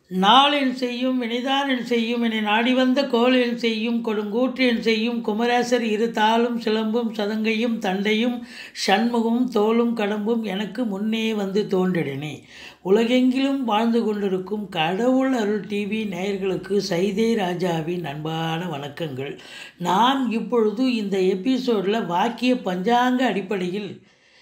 நாளென் செய்யும் வினைதானென் செய்யும் என நாடி வந்த கோளென் செய்யும் கொடுங்கூற்றென் செய்யும் குமரேசர் இரு தாளும் சிலம்பும் சதங்கையும் தண்டையும் சண்முகமும் தோளும் கடம்பும் எனக்கு முன்னே வந்து தோன்றிடனே உலகெங்கிலும் வாழ்ந்து கொண்டிருக்கும் கடவுள் அருள் டிவி நேயர்களுக்கு சைதே ராஜாவின் அன்பான வணக்கங்கள் நான் இப்பொழுது இந்த எபிசோடில் வாக்கிய பஞ்சாங்க அடிப்படையில்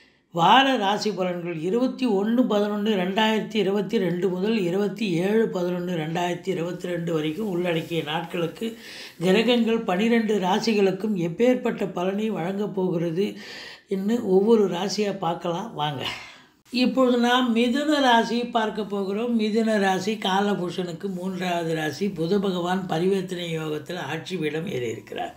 வார ராசி பலன்கள் இருபத்தி ஒன்று பதினொன்று ரெண்டாயிரத்தி இருபத்தி ரெண்டு முதல் இருபத்தி ஏழு பதினொன்று ரெண்டாயிரத்தி இருபத்தி ரெண்டு வரைக்கும் உள்ளடக்கிய நாட்களுக்கு கிரகங்கள் பனிரெண்டு ராசிகளுக்கும் எப்பேற்பட்ட பலனை வழங்கப் போகிறது என்று ஒவ்வொரு ராசியாக பார்க்கலாம் வாங்க இப்பொழுது நாம் மிதுன ராசி பார்க்க போகிறோம் மிதுன ராசி காலபூஷனுக்கு மூன்றாவது ராசி புத பகவான் பரிவர்த்தனை யோகத்தில் ஆட்சி பீடம் ஏறியிருக்கிறார்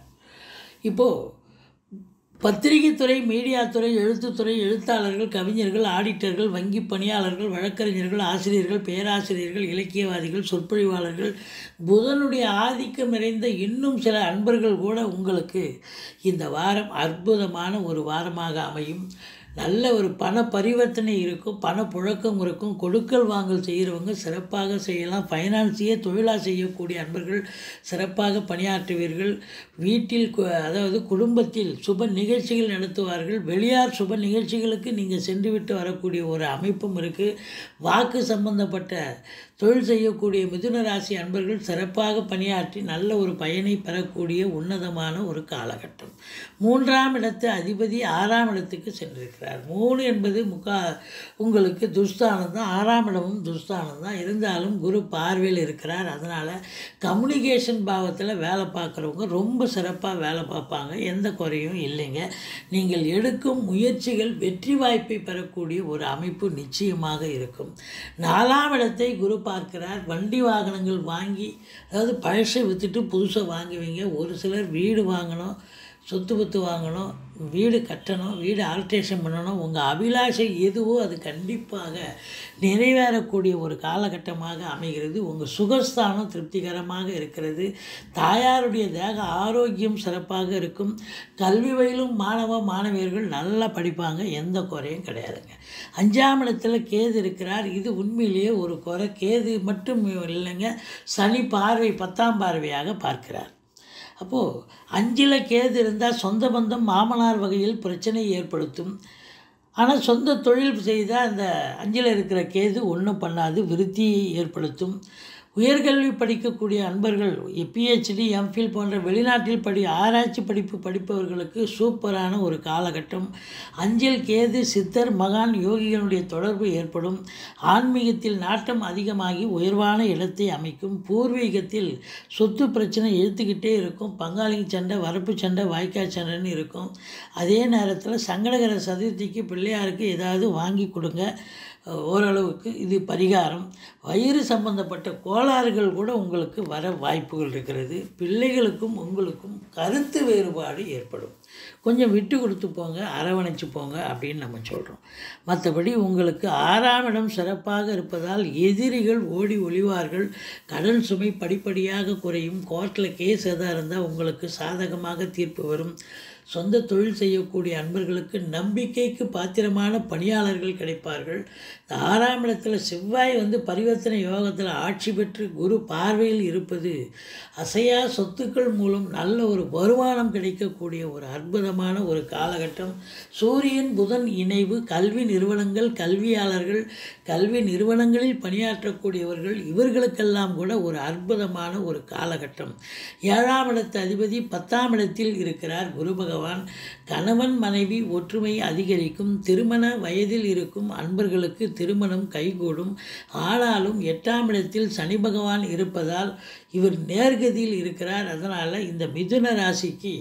இப்போது பத்திரிகைத்துறை மீடியாத்துறை எழுத்துத்துறை எழுத்தாளர்கள் கவிஞர்கள் ஆடிட்டர்கள் வங்கி பணியாளர்கள் வழக்கறிஞர்கள் ஆசிரியர்கள் பேராசிரியர்கள் இலக்கியவாதிகள் சொற்பொழிவாளர்கள் புதனுடைய ஆதிக்கம் நிறைந்த இன்னும் சில அன்பர்கள் கூட உங்களுக்கு இந்த வாரம் அற்புதமான ஒரு வாரமாக அமையும் நல்ல ஒரு பண பரிவர்த்தனை இருக்கும் பண புழக்கம் இருக்கும் கொடுக்கல் வாங்கல் செய்கிறவங்க சிறப்பாக செய்யலாம் ஃபைனான்ஸையே தொழிலாக செய்யக்கூடிய அன்பர்கள் சிறப்பாக பணியாற்றுவீர்கள் வீட்டில் கு- அதாவது குடும்பத்தில் சுப நிகழ்ச்சிகள் நடத்துவார்கள் வெளியார் சுப நிகழ்ச்சிகளுக்கு நீங்கள் சென்றுவிட்டு வரக்கூடிய ஒரு அமைப்பும் இருக்குது வாக்கு சம்பந்தப்பட்ட தொழில் செய்யக்கூடிய மிதுன ராசி அன்பர்கள் சிறப்பாக பணியாற்றி நல்ல ஒரு பயனை பெறக்கூடிய உன்னதமான ஒரு காலகட்டம் மூன்றாம் இடத்து அதிபதி ஆறாம் இடத்துக்கு சென்றிருக்கிறார் மூணு என்பது முக்கா உங்களுக்கு துஸ்தானம் தான் ஆறாம் இடமும் துஸ்தானம் தான் இருந்தாலும் குரு பார்வையில் இருக்கிறார் அதனால் கம்யூனிகேஷன் பாவத்தில் வேலை பார்க்குறவங்க ரொம்ப சிறப்பாக வேலை பார்ப்பாங்க எந்த குறையும் இல்லைங்க நீங்கள் எடுக்கும் முயற்சிகள் வெற்றி வாய்ப்பை பெறக்கூடிய ஒரு அமைப்பு நிச்சயமாக இருக்கும் நாலாம் இடத்தை குரு பார்க்கிறார் வண்டி வாகனங்கள் வாங்கி அதாவது பழசை விற்றுட்டு புதுசை வாங்குவீங்க ஒரு சிலர் வீடு வாங்கணும் சொத்து பத்து வாங்கணும் வீடு கட்டணும் வீடு ஆல்ட்ரேஷன் பண்ணணும் உங்கள் அபிலாஷை எதுவோ அது கண்டிப்பாக நிறைவேறக்கூடிய ஒரு காலகட்டமாக அமைகிறது உங்கள் சுகஸ்தானம் திருப்திகரமாக இருக்கிறது தாயாருடைய தேக ஆரோக்கியம் சிறப்பாக இருக்கும் கல்வி வயலும் மாணவ மாணவியர்கள் நல்லா படிப்பாங்க எந்த குறையும் கிடையாதுங்க அஞ்சாம் இடத்துல கேது இருக்கிறார் இது உண்மையிலேயே ஒரு குறை கேது மட்டும் இல்லைங்க சனி பார்வை பத்தாம் பார்வையாக பார்க்கிறார் அப்போது அஞ்சில் கேது இருந்தால் சொந்த பந்தம் மாமனார் வகையில் பிரச்சனை ஏற்படுத்தும் ஆனால் சொந்த தொழில் செய்தால் அந்த அஞ்சில் இருக்கிற கேது ஒன்றும் பண்ணாது விருத்தியை ஏற்படுத்தும் உயர்கல்வி படிக்கக்கூடிய அன்பர்கள் பிஹெச்டி எம்ஃபில் போன்ற வெளிநாட்டில் படி ஆராய்ச்சி படிப்பு படிப்பவர்களுக்கு சூப்பரான ஒரு காலகட்டம் அஞ்சல் கேது சித்தர் மகான் யோகிகளுடைய தொடர்பு ஏற்படும் ஆன்மீகத்தில் நாட்டம் அதிகமாகி உயர்வான இடத்தை அமைக்கும் பூர்வீகத்தில் சொத்து பிரச்சனை இழுத்துக்கிட்டே இருக்கும் பங்காளி சண்டை வரப்பு சண்டை வாய்க்கால் சண்டைன்னு இருக்கும் அதே நேரத்தில் சங்கடகர சதுர்த்திக்கு பிள்ளையாருக்கு ஏதாவது வாங்கி கொடுங்க ஓரளவுக்கு இது பரிகாரம் வயிறு சம்பந்தப்பட்ட கோளாறுகள் கூட உங்களுக்கு வர வாய்ப்புகள் இருக்கிறது பிள்ளைகளுக்கும் உங்களுக்கும் கருத்து வேறுபாடு ஏற்படும் கொஞ்சம் விட்டு கொடுத்து போங்க அரவணைச்சு போங்க அப்படின்னு நம்ம சொல்கிறோம் மற்றபடி உங்களுக்கு ஆறாம் இடம் சிறப்பாக இருப்பதால் எதிரிகள் ஓடி ஒளிவார்கள் கடன் சுமை படிப்படியாக குறையும் கோர்ட்டில் கேஸ் எதாக இருந்தால் உங்களுக்கு சாதகமாக தீர்ப்பு வரும் சொந்த தொழில் செய்யக்கூடிய அன்பர்களுக்கு நம்பிக்கைக்கு பாத்திரமான பணியாளர்கள் கிடைப்பார்கள் இந்த ஆறாம் இடத்துல செவ்வாய் வந்து பரிவர்த்தனை யோகத்தில் ஆட்சி பெற்று குரு பார்வையில் இருப்பது அசையா சொத்துக்கள் மூலம் நல்ல ஒரு வருமானம் கிடைக்கக்கூடிய ஒரு அற்புதமான ஒரு காலகட்டம் சூரியன் புதன் இணைவு கல்வி நிறுவனங்கள் கல்வியாளர்கள் கல்வி நிறுவனங்களில் பணியாற்றக்கூடியவர்கள் இவர்களுக்கெல்லாம் கூட ஒரு அற்புதமான ஒரு காலகட்டம் ஏழாம் இடத்து அதிபதி பத்தாம் இடத்தில் இருக்கிறார் குரு பகவான் கணவன் மனைவி ஒற்றுமை அதிகரிக்கும் திருமண வயதில் இருக்கும் அன்பர்களுக்கு திருமணம் கைகூடும் ஆனாலும் எட்டாம் இடத்தில் சனி பகவான் இருப்பதால் இவர் நேர்கதியில் இருக்கிறார் அதனால் இந்த மிதுன ராசிக்கு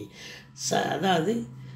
ச அதாவது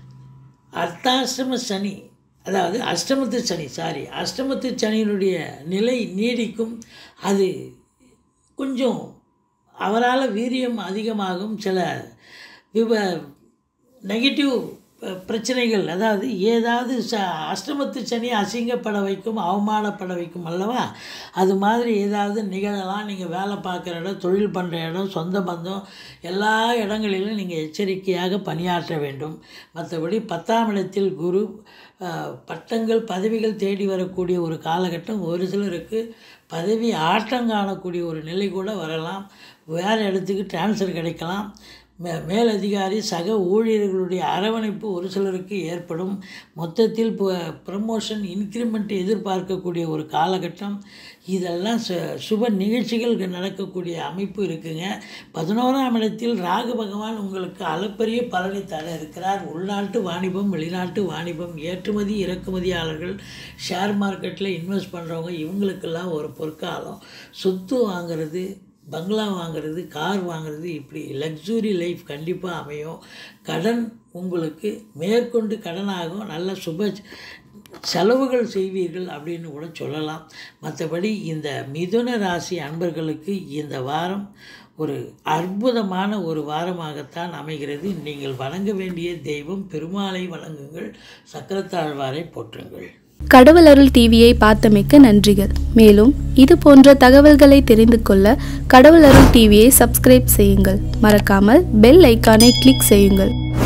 அர்த்தாசிரம சனி அதாவது அஷ்டமத்து சனி சாரி அஷ்டமத்து சனியினுடைய நிலை நீடிக்கும் அது கொஞ்சம் அவரால் வீரியம் அதிகமாகும் சில விவ நெகட்டிவ் பிரச்சனைகள் அதாவது ஏதாவது ச அஷ்டமத்து சனி அசிங்கப்பட வைக்கும் அவமானப்பட வைக்கும் அல்லவா அது மாதிரி ஏதாவது நிகழலாம் நீங்கள் வேலை பார்க்குற இடம் தொழில் பண்ணுற இடம் சொந்த பந்தம் எல்லா இடங்களிலும் நீங்கள் எச்சரிக்கையாக பணியாற்ற வேண்டும் மற்றபடி பத்தாம் இடத்தில் குரு அஹ், பட்டங்கள் பதவிகள் தேடி வரக்கூடிய ஒரு காலகட்டம் ஒரு சிலருக்கு பதவி ஆட்டம் காணக்கூடிய ஒரு நிலை கூட வரலாம் வேறு இடத்துக்கு டிரான்ஸ்ஃபர் கிடைக்கலாம் மே மேலதிகாரி சக ஊழியர்களுடைய அரவணைப்பு ஒரு சிலருக்கு ஏற்படும் மொத்தத்தில் ப்ரமோஷன் இன்க்ரிமெண்ட் எதிர்பார்க்கக்கூடிய ஒரு காலகட்டம் இதெல்லாம் சு சுப நிகழ்ச்சிகள் நடக்கக்கூடிய அமைப்பு இருக்குங்க பதினோராம் இடத்தில் ராகு பகவான் உங்களுக்கு அளப்பரிய பலனை தர இருக்கிறார் உள்நாட்டு வாணிபம் வெளிநாட்டு வாணிபம் ஏற்றுமதி இறக்குமதியாளர்கள் ஷேர் மார்க்கெட்டில் இன்வெஸ்ட் பண்ணுறவங்க இவங்களுக்கெல்லாம் ஒரு பொற்காலம் சொத்து வாங்குறது பங்களா வாங்குறது கார் வாங்குறது இப்படி லக்ஸுரி லைஃப் கண்டிப்பாக அமையும் கடன் உங்களுக்கு மேற்கொண்டு கடனாகும் நல்ல சுப செலவுகள் செய்வீர்கள் அப்படின்னு கூட சொல்லலாம் மற்றபடி இந்த மிதுன ராசி அன்பர்களுக்கு இந்த வாரம் ஒரு அற்புதமான ஒரு வாரமாகத்தான் அமைகிறது நீங்கள் வணங்க வேண்டிய தெய்வம் பெருமாளை வணங்குங்கள் சக்கரத்தாழ்வாரை போற்றுங்கள் கடவுள் அருள் டிவியை பார்த்தமைக்க நன்றிகள் மேலும் இது போன்ற தகவல்களை தெரிந்து கொள்ள கடவுள் அருள் டிவியை சப்ஸ்கிரைப் செய்யுங்கள் மறக்காமல் பெல் ஐக்கானை கிளிக் செய்யுங்கள்